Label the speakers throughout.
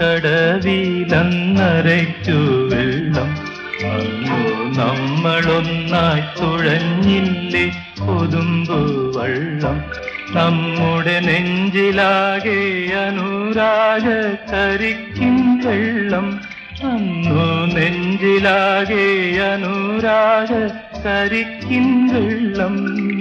Speaker 1: കടവിലന്നരയ്ക്കു വെള്ളം അന്നു നമ്മളൊന്നായി തുഴഞ്ഞില്ലേ കൊതുമ്പു വള്ളം നമ്മുടെ നെഞ്ചിലാകെ അനുരാഗ കരിക്കും വെള്ളം അന്നു നെഞ്ചിലാകെ അനുരാഗ കരിക്കും വെള്ളം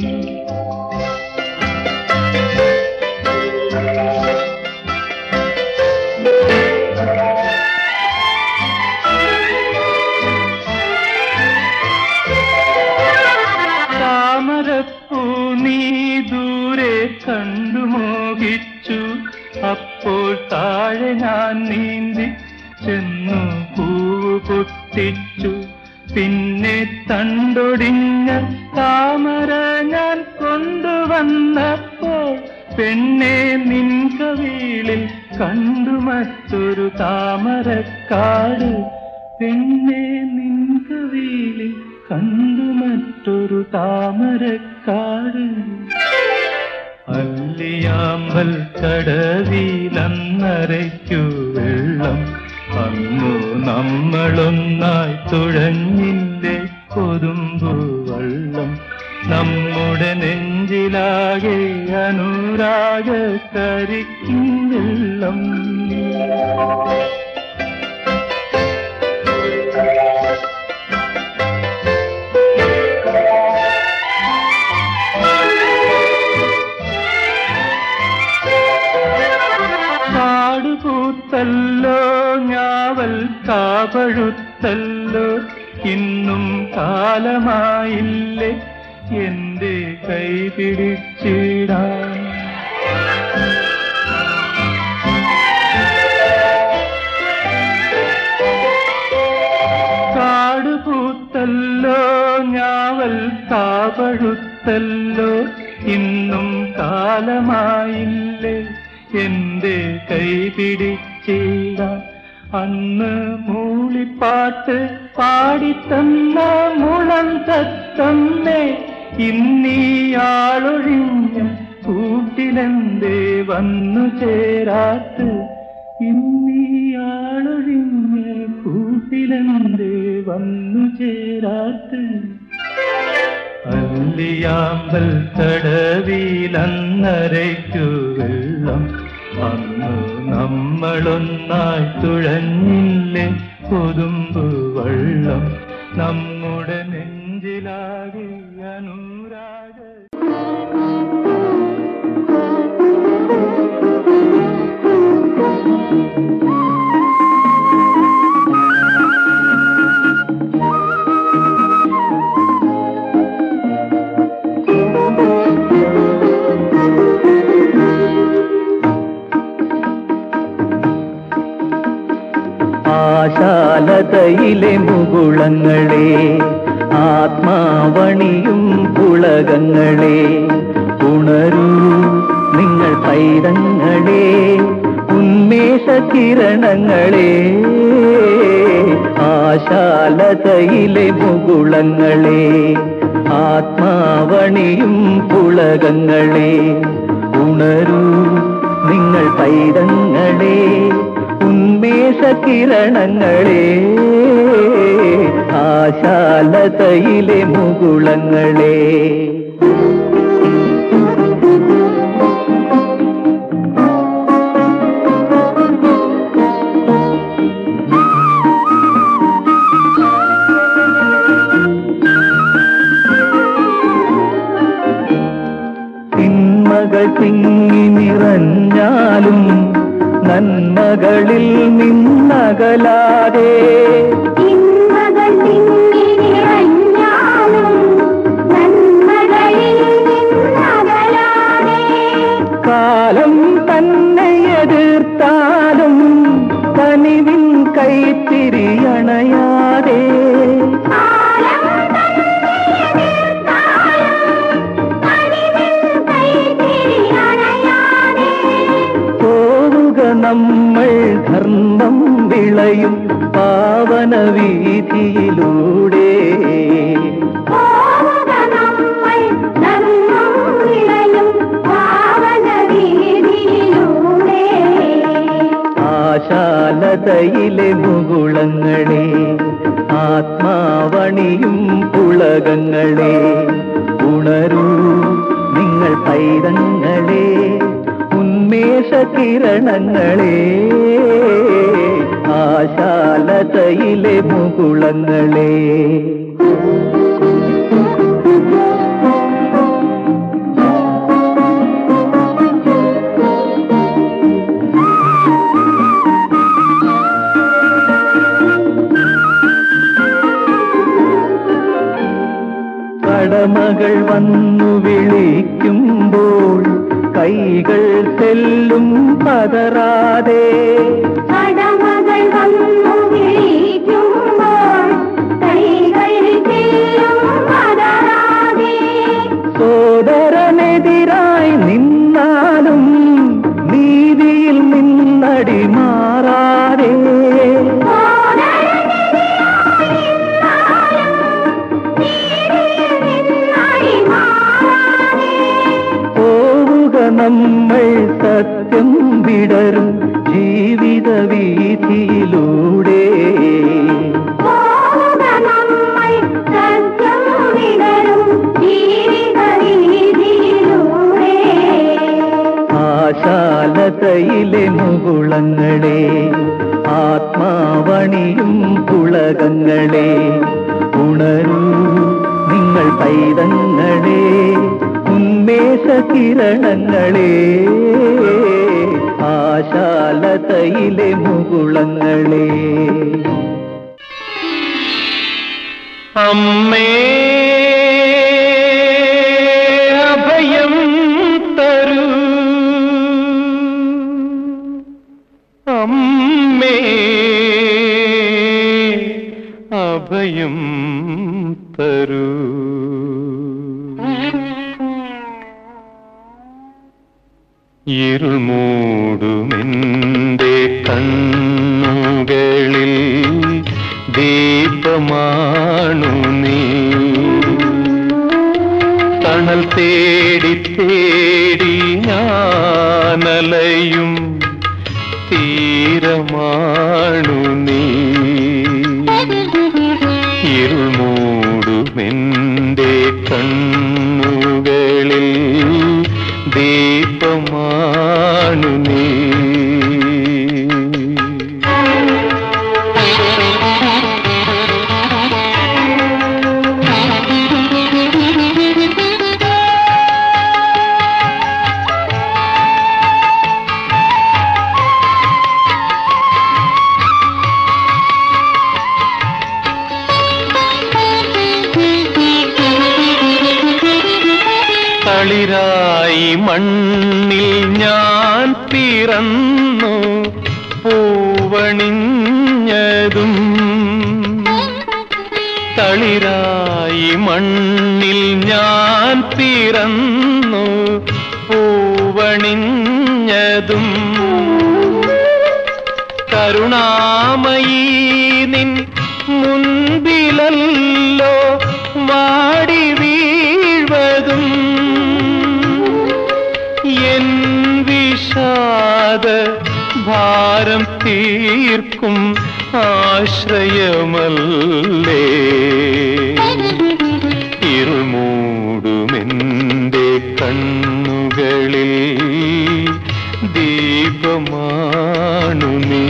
Speaker 1: താമരപ്പൂ നീ ദൂരെ കണ്ടു മോഹിച്ചു അപ്പോൾ താഴെ ഞാൻ നീന്തി ചെന്നു പൂവ് പൊട്ടിച്ചു പിന്നെ തണ്ടൊടിഞ്ഞ താമര ഞാൻ കൊണ്ടുവന്നപ്പോൾ പെണ്ണെ നിൻ കവിളിൽ കണ്ടു മറ്റൊരു താമരക്കാട് പെണ്ണെ നിൻ കവിളിൽ കണ്ടു മറ്റൊരു താമരക്കാട് അല്ലിയാമ്പൽ കടവിലന്നരയ്ക്കു വെള്ളം അന്നു നമ്മളൊന്നായി തുഴഞ്ഞില്ലേ കൊതുമ്പു വള്ളം നമ്മുടെ നെഞ്ചിലാകെ അനുരാഗ കരിക്കും വെള്ളം കാടുപൂത്തല്ലോ ഞാവൽ കാപഴുത്തല്ലോ ഇന്നും കാലമായില്ലേ എന്റെ കൈ പിടിച്ചിടാൻ കാടുപൂത്തല്ലോ ഞാവൽ കാപഴുത്തല്ലോ ഇന്നും കാലമായില്ലേ എന്റെ കൈ പിടിച്ചിടാൻ അന്ന് മൂളിപ്പാട്ട് പാടിത്തന്ന മുളം തത്തമ്മേ ഇന്നീയാളൊഴിഞ്ഞ കൂട്ടിലെന്തേ വന്നു ചേരാത്ത് ഇന്നീയാളൊഴിഞ്ഞ കൂട്ടിലെന്തേ വന്നു ചേരാത്ത് അല്ലിയാമ്പൽ കടവിലന്നരയ്ക്കു വെള്ളം അന്നു നമ്മളൊന്നായി തുഴഞ്ഞില്ലേ കൊതുമ്പു വള്ളം നമ്മുടെ നെഞ്ചിലാകെ അനുരാഗ
Speaker 2: ആശാലതയിലെ മുകുളങ്ങളെ ആത്മാവണിയും പുളകങ്ങളെ ഉണരൂ നിങ്ങൾ പൈതങ്ങളെ ഉന്മേഷ കിരണങ്ങളെ ആശാലതയിലെ മുകുളങ്ങളെ ആത്മാവണിയും പുളകങ്ങളെ ഉണരൂ നിങ്ങൾ പൈതങ്ങളെ ഉന്മേഷ കിരണങ്ങളെ ആശാലതയിലെ മുകുളങ്ങളെ തിന്മകൾ തിങ്ങി നിറഞ്ഞാലും നന്മകളിൽ നിന്നകലാതെ
Speaker 3: ഇന്നകൾ തിങ്ങി നിറഞ്ഞാലും നന്മകളിൽ നിന്നകലാതെ
Speaker 2: കാലം തന്നെ എതിർത്താലും കനിവിൻ കൈത്തിരിയണയാതെ
Speaker 3: കാലം തന്നെ എതിർത്താലും കനിവിൻ കൈത്തിരിയണയാതെ
Speaker 2: പോവുക നമ്മൾ ധർമ്മം വിളയും പാവന വീതിയിലൂടെ
Speaker 3: പോവുക നമ്മൾ ധർമ്മം വിളയും പാവന വീതിയിലൂടെ
Speaker 2: ആശാല ആശാലതയിലെ മുകുളങ്ങളെ ആത്മാവണിയും പുളകങ്ങളെ ഉണരൂ നിങ്ങൾ പൈതങ്ങളെ ഉന്മേഷ കിരണങ്ങളെ ആശാലതയിലെ മുകുളങ്ങളെ കടമകൾ വന്നു വിളിക്കുമ്പോൾ കൈകൾ ചെല്ലും പതറാതെ
Speaker 3: കടമകൾ വന്നു വിളിക്കുമ്പോൾ കൈകൾ ചെല്ലും പതറാതെ
Speaker 2: സോദരനെതിരായി നിന്നാലും നീതിയിൽ നിന്നടി മാറാതെ പോവുക നമ്മൾ സത്യം വിടരും ജീവിത വീതിയിലൂടെ ആശാലതയിലെ മുകുളങ്ങളെ ആത്മാവണിയും പുളകങ്ങളെ ഉണരൂ നിങ്ങൾ പൈതങ്ങളെ ഉന്മേഷ കിരണങ്ങളെ ആശാലതയിലെ മുകുളങ്ങളെ
Speaker 1: അമ്മേ അഭയം തരൂ അമ്മേ അഭയം തരൂ ഇരുൾ മൂടുമെന്റെ കണ്ണുകളിൽ ദീപമാണു നീ തണൽ തേടി തേടി ഞാനലയും തീരമാണു നീ ഇരുൾ മൂടുമെന്റെ കണ്ണുകളിൽ ദീപമാണു നീ തളിരായി മണ്ണിൽ ഞാൻ പിറന്നു പൂവണിഞ്ഞതും തളിരായി മണ്ണിൽ ഞാൻ പിറന്നു പൂവണിഞ്ഞതും കരുണാമയീ നിൻ മുൻപിലല്ലോ വാടി വീഴ്വതും എൻ വിഷാദ ഭാരം തീർക്കും ആശ്രയമല്ലേ ഇരുമൂടുമെന്റെ കണ്ണുകളിൽ ദീപമാണു നീ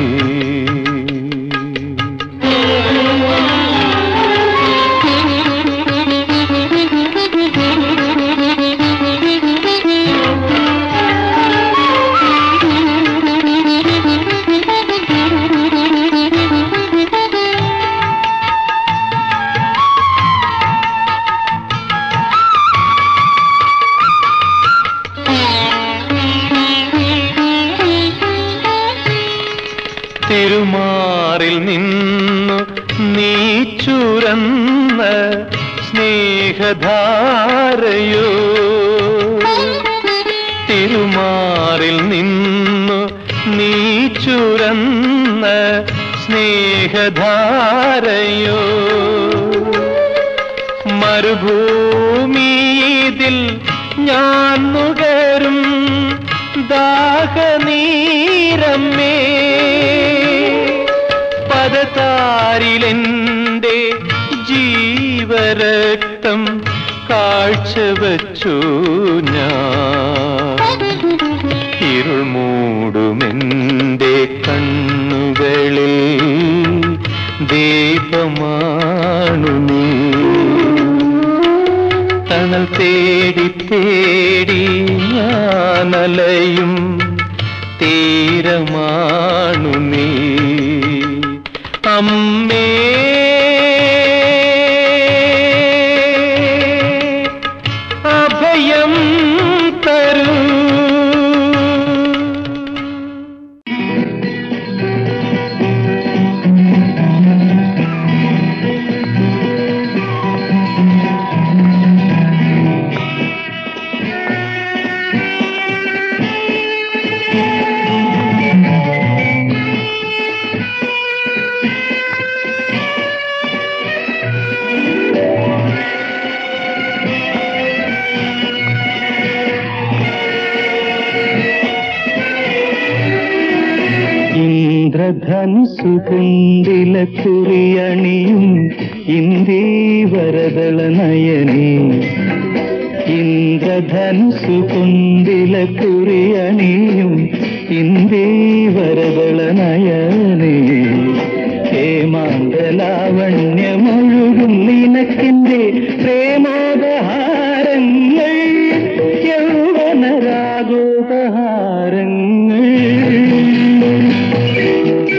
Speaker 1: തിരുമാറിൽ നിന്നു നീ ചുരന്ന സ്നേഹധാരയോ തിരുമാറിൽ നിന്നു നീ ചുരന്ന സ്നേഹധാരയോ മരുഭൂമിയിൽ ഞാൻ നുകരും ദാഹനീരമ്മേ താരിലെന്റെ ജീവരക്തം കാഴ്ചവച്ചു ഞാൻ ഇരുൾ മൂടുമെന്റെ കണ്ണുകളിൽ ദീപമാണു നീ തണൽ തേടി തേടി ഞാനലയും തീരമാണു നീ അമ്മേ അഭയം തരൂ
Speaker 2: ഇന്ദ്രധനുസു കുന്തില കുറിയണിയും ഇന്ദീവരദള നയനേ ഇന്ദ്രധനുസു കുന്തില കുറിയണിയും ഇന്ദീവരദള നയനേ ഹേമാന്തലാവണ്യമൊഴുകും നിനക്കെന്റെ പ്രേമോപഹാരങ്ങൾ യൗവനരാഗോപഹാരങ്ങൾ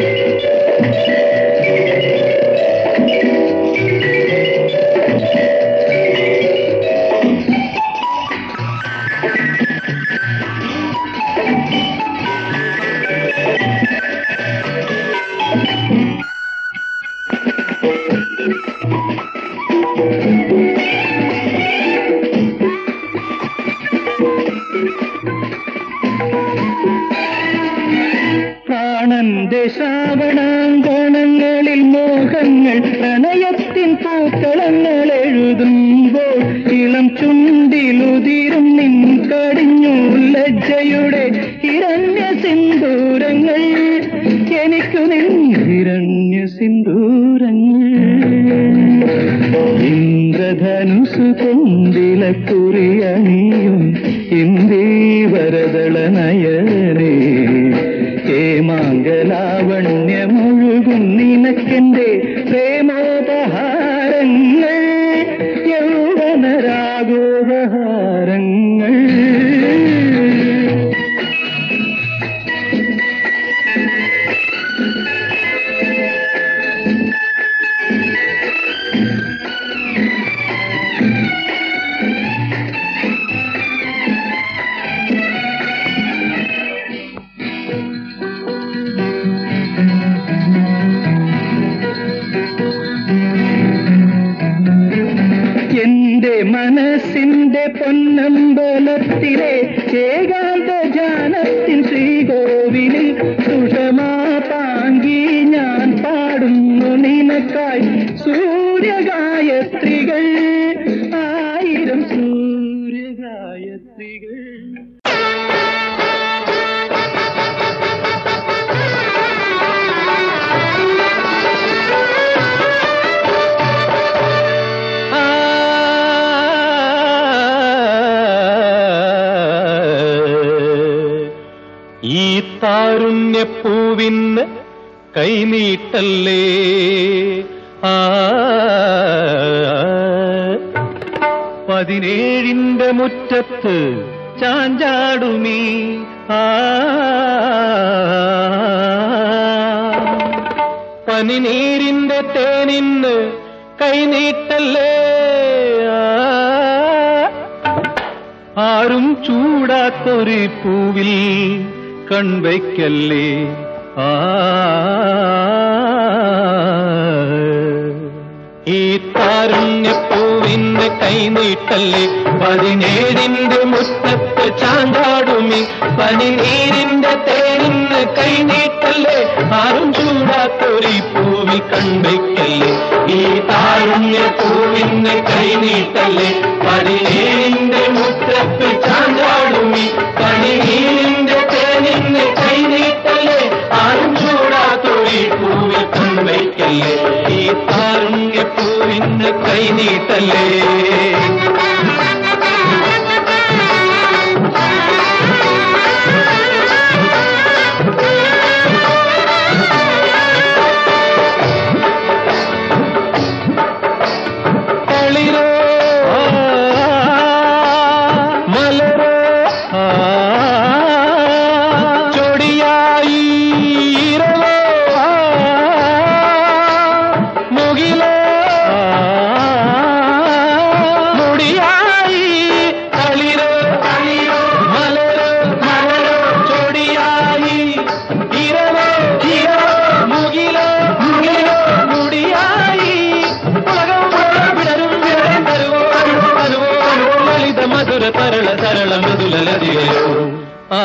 Speaker 2: പ്രാണന്റെ ശ്രാവണാങ്കണങ്ങളിൽ മോഹങ്ങൾ പ്രണയത്തിൻ പൂക്കളങ്ങൾ എഴുതുമ്പോൾ ഇളം ചുണ്ടിലുതിരും നിൻ കടിഞ്ഞു ലജ്ജയുടെ ഹിരണ്യ സിന്ദൂരങ്ങൾ എനിക്കു നിൻ ഹിരണ്യ സിന്ദൂരങ്ങൾ ഇന്ദ്രധനുസു കൊണ്ടില കുറിയണിയും ഇന്ദീവരദള നയനേ ഹേമാങ്കലാവണ്യമൊഴുകും നിനക്കെന്റെ പ്രേമോപഹാരങ്ങൾ യൗവനരാഗോപഹാരങ്ങൾ എന്റെ മനസ്സിന്റെ പൊന്നമ്പലത്തിലെ ഏകാന്ത ജാനത്തിൻ ശ്രീകോവിലിൽ സുഷമാ പാങ്കി ഞാൻ പാടുന്നു നിനക്കായി സൂര്യഗായത്രികൾ ആയിരം സൂര്യഗായത്രികൾ
Speaker 1: ആ ഈ താരുണ്യപ്പൂവിന് കൈനീട്ടല്ലേ ആ പതിനേഴിന്റെ മുറ്റത്ത് ചാഞ്ചാടുമീ ആ പനിനീരിന്റെ തേനിന്ന് കൈനീട്ടല്ലേ ആ. ആരും ചൂടാത്തൊരു പൂവിൽ കൺവയ്ക്കല്ലേ ആ ഈ താരുണ്യപ്പൂവിന് കൈനീട്ടല്ലേ പതിനേഴിന്റെ മുറ്റത്ത് ചാണ്ടാടുമി പനിനീരിന്റെ തേനിന്ന് കൈനീട്ടല്ലേ ആരും ചൂടാത്തൊരു പൂവിൽ കൺവയ്ക്കല്ലേ ഈ താരുണ്യപ്പൂവിന് കൈനീട്ടല്ലേ പതിനേഴിന്റെ മുറ്റത്ത് ചാണ്ടാടുമി പനിനീരിന്റെ തേനിന്ന് കൈനീട്ടല്ലേ ആരും ചൂടാത്തൊരു പൂവിൽ കൺവയ്ക്കല്ലേ പൂവിന് കൈനീട്ടല്ലേ തളിരോ മലരോ ചൊടിയായി ഇരവോ മുകിലോ മുടിയായി തളിരോ മലരോ മലരോ ചൊടിയായി ഇരവോ ഇരവോ മുകിലോ മുകിലോ മുടിയായി ഉലകം മുഴുവൻ വിടരും വിടരും തരുവോ തരുവോ തരുവോ തരുവോ ലളിത മധുര തരള സരള മൃദുല ലതികയോ ആ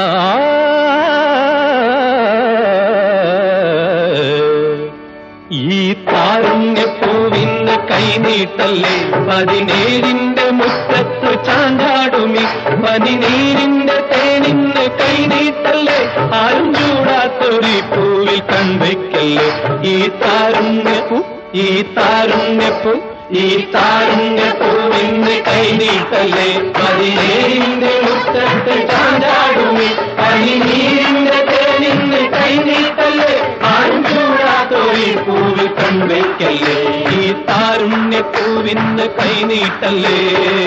Speaker 1: ഈ താരുണ്യപ്പൂവിന് കൈനീട്ടല്ലേ പതിനേഴിന്റെ മുറ്റത്ത് ചാണ്ടാടുമി പതിനീരിന്റെ തേനിന്ന് കൈനീട്ടല്ലേ ആരും ചൂടാത്തൊരു പൂവിൽ കൺവയ്ക്കല്ലേ ഈ താരുണ്യപ്പൂ ഈ താരുണ്യപ്പൂ ഈ താരുണ്യപ്പൂവിന് കൈനീട്ടല്ലേ പതിനേഴിന്റെ മുറ്റത്ത് ചാണ്ടാടുമി പതിനീരിന്റെ തേനിന്ന് കൈനീട്ടല്ലേ ആരും ചൂടാത്തൊരു പൂവിൽ കൺവയ്ക്കല്ലേ ഈ താരുണ്യപ്പൂവിന് കൈനീട്ടല്ലേ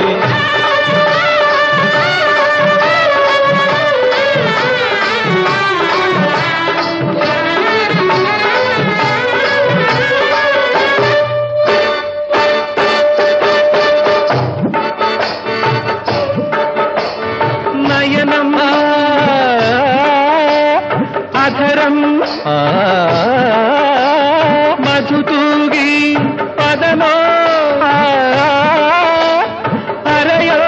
Speaker 1: നയനം അധരം മധുതൂകി പദമോ അരയോ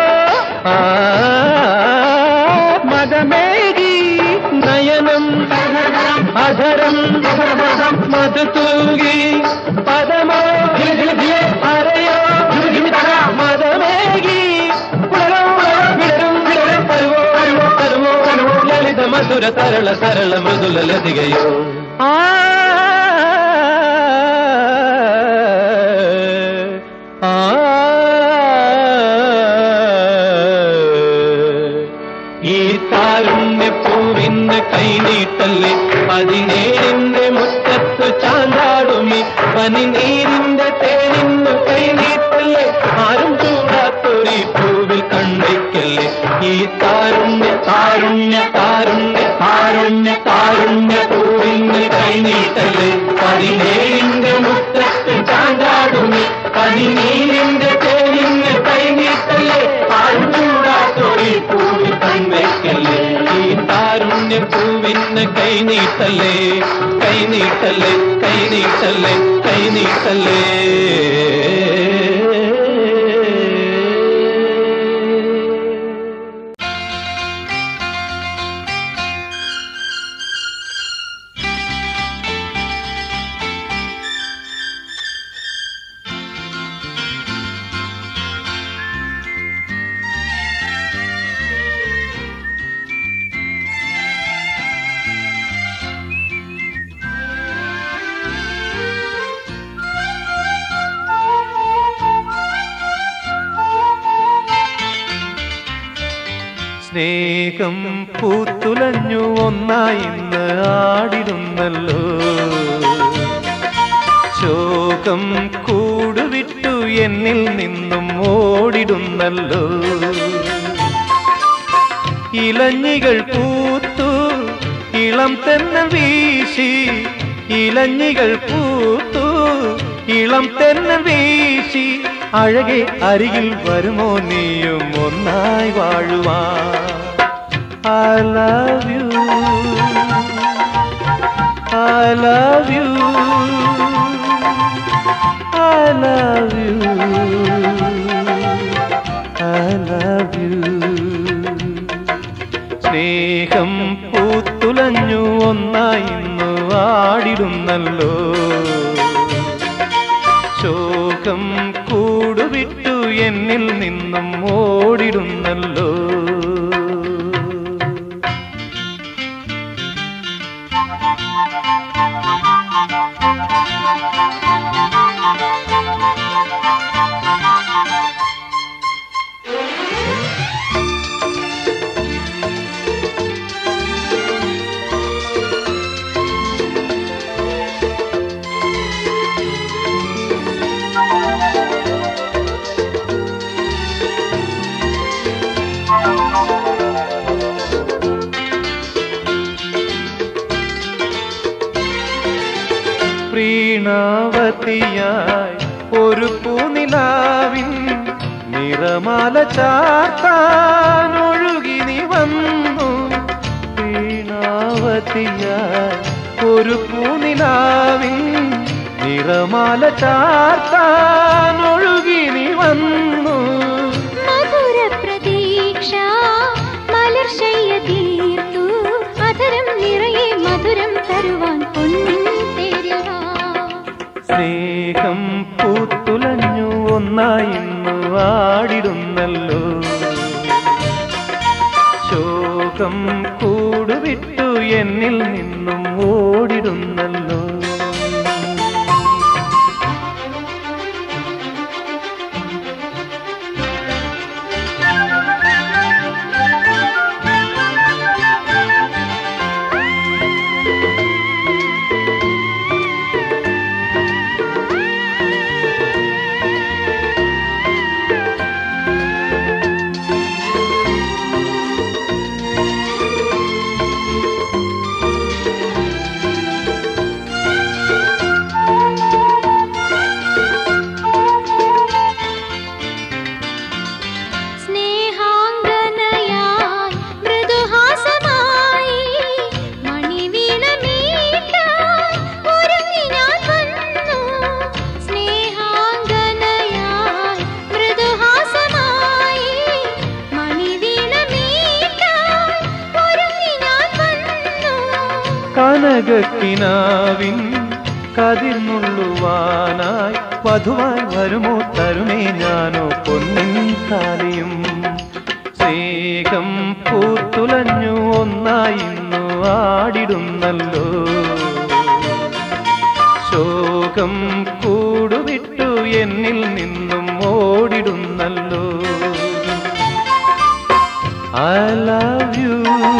Speaker 1: മതമേകി നയനം അധരം മധുതൂകി പദമോ അരയോ മതമേകി വിടരും വിടരും തരുവോ തരുവോ തരുവോ തരുവോ ലളിത മധുര തരള സരള മൃദുല ലതികയോ ആ ആ ഈ താരുണ്യപ്പൂവിന് കൈനീട്ടല്ലേ പതിനേഴിന്റെ മുറ്റത്ത് ചാന്താടുമി പനിനീരിന്റെ തേനിന്ന് കൈനീട്ടല്ലേ ആരും ചൂടാത്തൊരു പൂവിൽ കണ്ണിക്കല്ലേ ഈ താരുണ്യ താരുണ്യ താരുണ്യ താരുണ്യ താരുണ്യ പൂവിന് കൈനീട്ടല്ലേ പതിനേഴിന്റെ മുറ്റത്ത് ചാന്താടുമി പനിനീരിന്റെ തേനിന്ന് കൈനീട്ടല്ലേ ആരും ചൂടാത്തൊരു പൂവിൽ കൺവയ്ക്കല്ലേ ഈ താരുണ്യ പൂവിന് കൈനീട്ടല്ലേ കൈനീട്ടല്ലേ കൈനീട്ടല്ലേ കൈനീട്ടല്ലേ
Speaker 4: സ്നേഹം പൂത്തുലഞ്ഞു ഒന്നായി ഇന്ന് ആടിരുന്നല്ലോ ശോകം കൂടുവിട്ടു എന്നിൽ നിന്നും ഓടിടുന്നല്ലോ ഇലഞ്ഞികൾ പൂത്തു ഇളം തെന്നൽ വീശി ഇലഞ്ഞികൾ പൂത്തു ഇളം തെന്നൽ വീശി അഴകെ അരികിൽ വരുമോ നീയും ഒന്നായി വാഴുവാ I love you I love you I love you I love you സ്നേഹം പൂത്തുലഞ്ഞു ഒന്നായി ഇന്ന് ആടിടുന്നല്ലോ ശോകം കൂടുവിട്ടു എന്നിൽ നിന്നും ഓടിടുന്നല്ലോ പ്രീണാവതിയായി ഒരു പൂനിലാവിൻ നിറമാല ചാർത്താൻ ഒഴുകി നീ വന്നു വീണാവതിയായി ഒരു പൂനിലാവിൻ നിറമാല ചാർത്താൻ ഒഴുകി നീ വന്നു
Speaker 3: മധുര പ്രതീക്ഷ മലർശയ്യ തീർത്തു അധരം നിറയെ മധുരം തരുവാൻ പൊന്നിൻ തേരിൽ വാ
Speaker 4: സ്നേഹം പൂത്തുലഞ്ഞു ഒന്നായിന്നു ആടിടുന്നല്ലോ ശോകം കൂടുവിട്ടു എന്നിൽ നിന്നും ഓടിടുന്നല്ലോ
Speaker 3: സ്നേഹാംഗനയായി മൃദുഹാസമായി മണിവീണ മീട്ടാൻ ഒരുങ്ങി ഞാൻ വന്നു സ്നേഹാംഗനയായി മൃദുഹാസമായി മണിവീണ മീട്ടാൻ ഒരുങ്ങി ഞാൻ വന്നു
Speaker 4: കനകക്കിനാവിൻ കതിർന്നുള്ളുവാനായി വധുവായി വരുമോ തരുമേ ഞാനോ പൊന്നിൻ താലിയും സ്നേഹം പൂത്തുലഞ്ഞു ഒന്നായിന്നു ആടിടുന്നല്ലോ ശോകം കൂടുവിട്ടു എന്നിൽ നിന്നും ഓടിടുന്നല്ലോ I love you